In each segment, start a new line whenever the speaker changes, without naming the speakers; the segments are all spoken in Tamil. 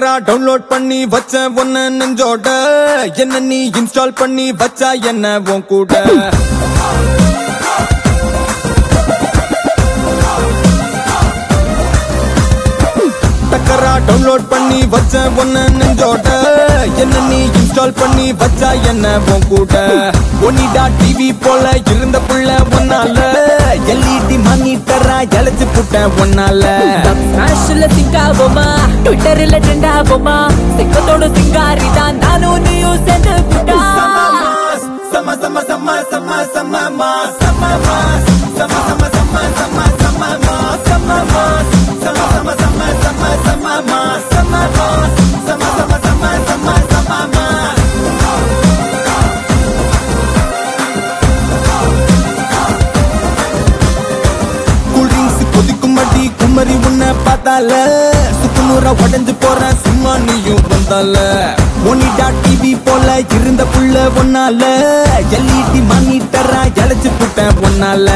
டக்கரா டவுன்லோட் பண்ணி வச்ச ஒன்ன நெஞ்சோட என்ன நீ இன்ஸ்டால் பண்ணி வச்சா என்ன உன் கூட டக்கரா டவுன்லோட் பண்ணி வச்ச ஒன்ன நெஞ்சோட என்ன நீ இன்ஸ்டால் பண்ணி வச்சா என்ன உன் கூட ஒனிடா டிவி போல இருந்த புள்ள ஒன்னால எல்இடி மானிட்டரா இழைச்சு புட்டேன் ஒன்னால
ஸ்மாஷ்ல சிங்க் ஆகுமா ட்விட்டர்ல ட்ரெண்ட் ஆகுமா சிங்கத்தோட சிங்காரி தான் நானும் நீயும் சேர்ந்து புட்டா
Sama sama sama sama sama mas sama mas sama sama sama sama sama mas sama mas sama sama sama sama sama mas sama mas sama sama sama sama sama mas cool drinks கொதிக்கும் அடி குமரி உன்னை பார்த்தால சுக்குநூறா உடஞ்சு போற சும்மா நீயும் வந்தால ஒனிடா டிவி போல இருந்த புள்ள ஒன்னால எல்இடி மானிட்டரா இழைச்சு புட்டேன் ஒன்னால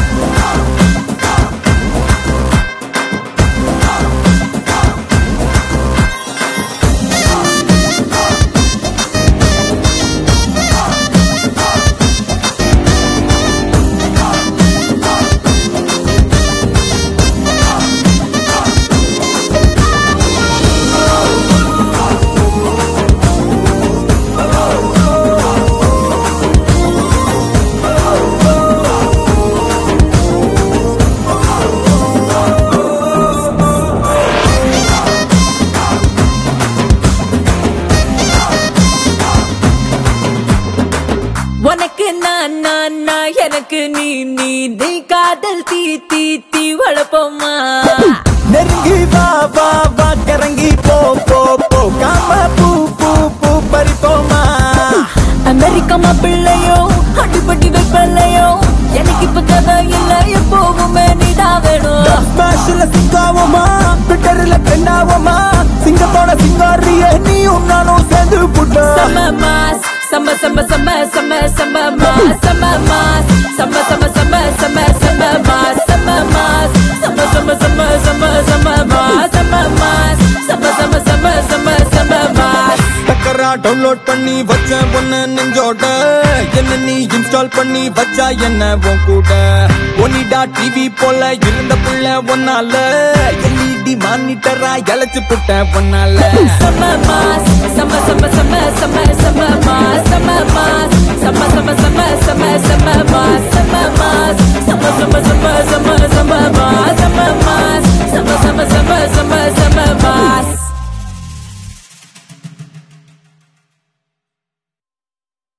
உனக்கு நான் நான் நான் எனக்கு நீ நீ நீ காதல் தீ தீ தீ வளப்போமா
நெருங்கி வா வா வா கரங்கி போ போ போ காம பூ பூ பூ பறிப்போமா
அமெரிக்கா மாப்பிள்ளையோ அடிப்பட்டி வைப்பல்லையோ எனக்கு இப்ப கதை இல்ல எப்போவுமே நீதான் வேணும்
ஸ்மாஷ்ல சிங்காவோமா ட்விட்டர்ல ட்ரெண்ட் ஆவோமா சிங்கத்தோட சிங்காரிய நீயும் நானும் சேர்ந்து புட்டா
Summer mass, summer, summer, summer, summer, summer mass, summer mass, summer, summer, summer, summer, summer mass, summer mass, summer, summer, summer, summer, summer mass, summer mass, summer, summer, summer, summer, summer mass.
டக்கரா டவுன்லோட் பண்ணி வச்ச ஒன்ன நெஞ்சோட என்ன நீ இன்ஸ்டால் பண்ணி வச்சா என்ன உன் கூட ஒனிடா டிவி போல இருந்த புள்ள ஒன்னால எல்இடி மானிட்டரா இழைச்சு புட்ட ஒன்னால
Summer mass, summer, summer, summer, summer, summer mass, summer mass, summer, summer, summer, summer, summer mass, summer mass, summer, summer, summer, summer, summer mass.